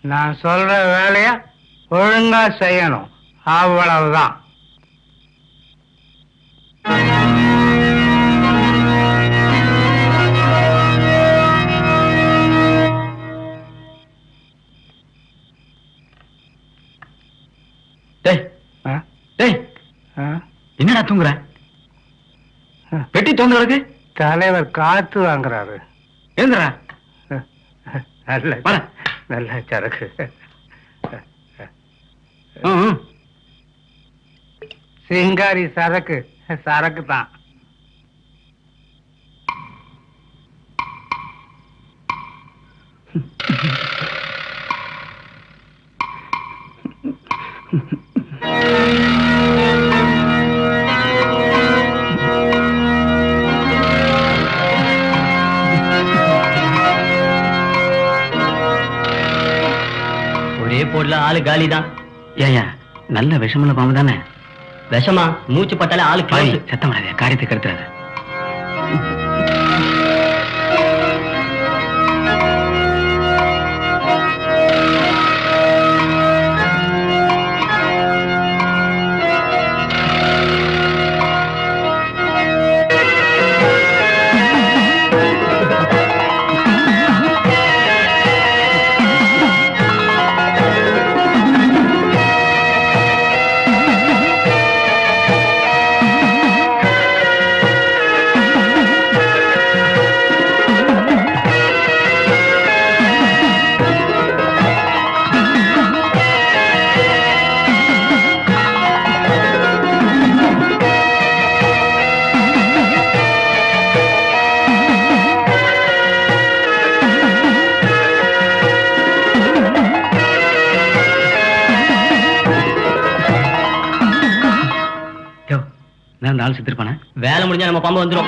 நான் சொல்ற வேலைய ஒழுங்கா செய்யணும் அவ்வளவுதான் டேய் ஆ? டேய் ஆ? என்னடா தூங்குற பெட்டி தோந்து கிடக்கு தலைவர் காத்து வாங்குறாரு எழுந்துடா நல்ல வர. நல்ல சரக்கு ம், ம். சிங்காரி சரக்கு சரக்கு தான் ஒரே போட்ல ஆளு காலி தான் ஏய்யா நல்ல விஷமுள்ள பாம்பு தானே விஷமா மூச்சு பட்டாலே ஆளு பாய் close. சத்தம் வராதே காரியத்தை கெடுத்துறாத யோ நான் அந்த ஆள் செத்துருப்பானே வேலை முடிஞ்சா நம்ம பாம்பு வந்துரும்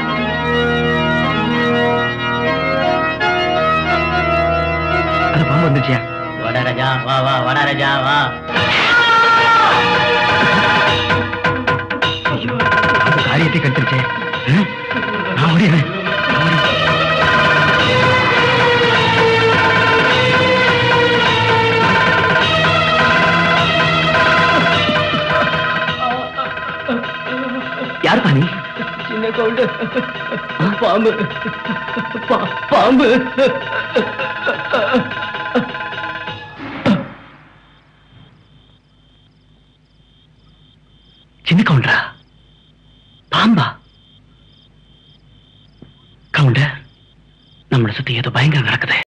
அந்த பாம்பு வந்துச்சியா வட ராஜா வா வா வட ராஜா வா அந்த காரியத்தை கெடுத்துருச்சே ம்? நான் ஓடிடுறேன் நான் ஓடிடுறேன். யாருப்பா நீ சின்ன கவுண்டு பாம்பு பா- பாம்பு சின்ன கவுண்டரா பாம்பா கவுண்டர் நம்மளை சுத்தி ஏதோ பயங்கரம் நடக்குது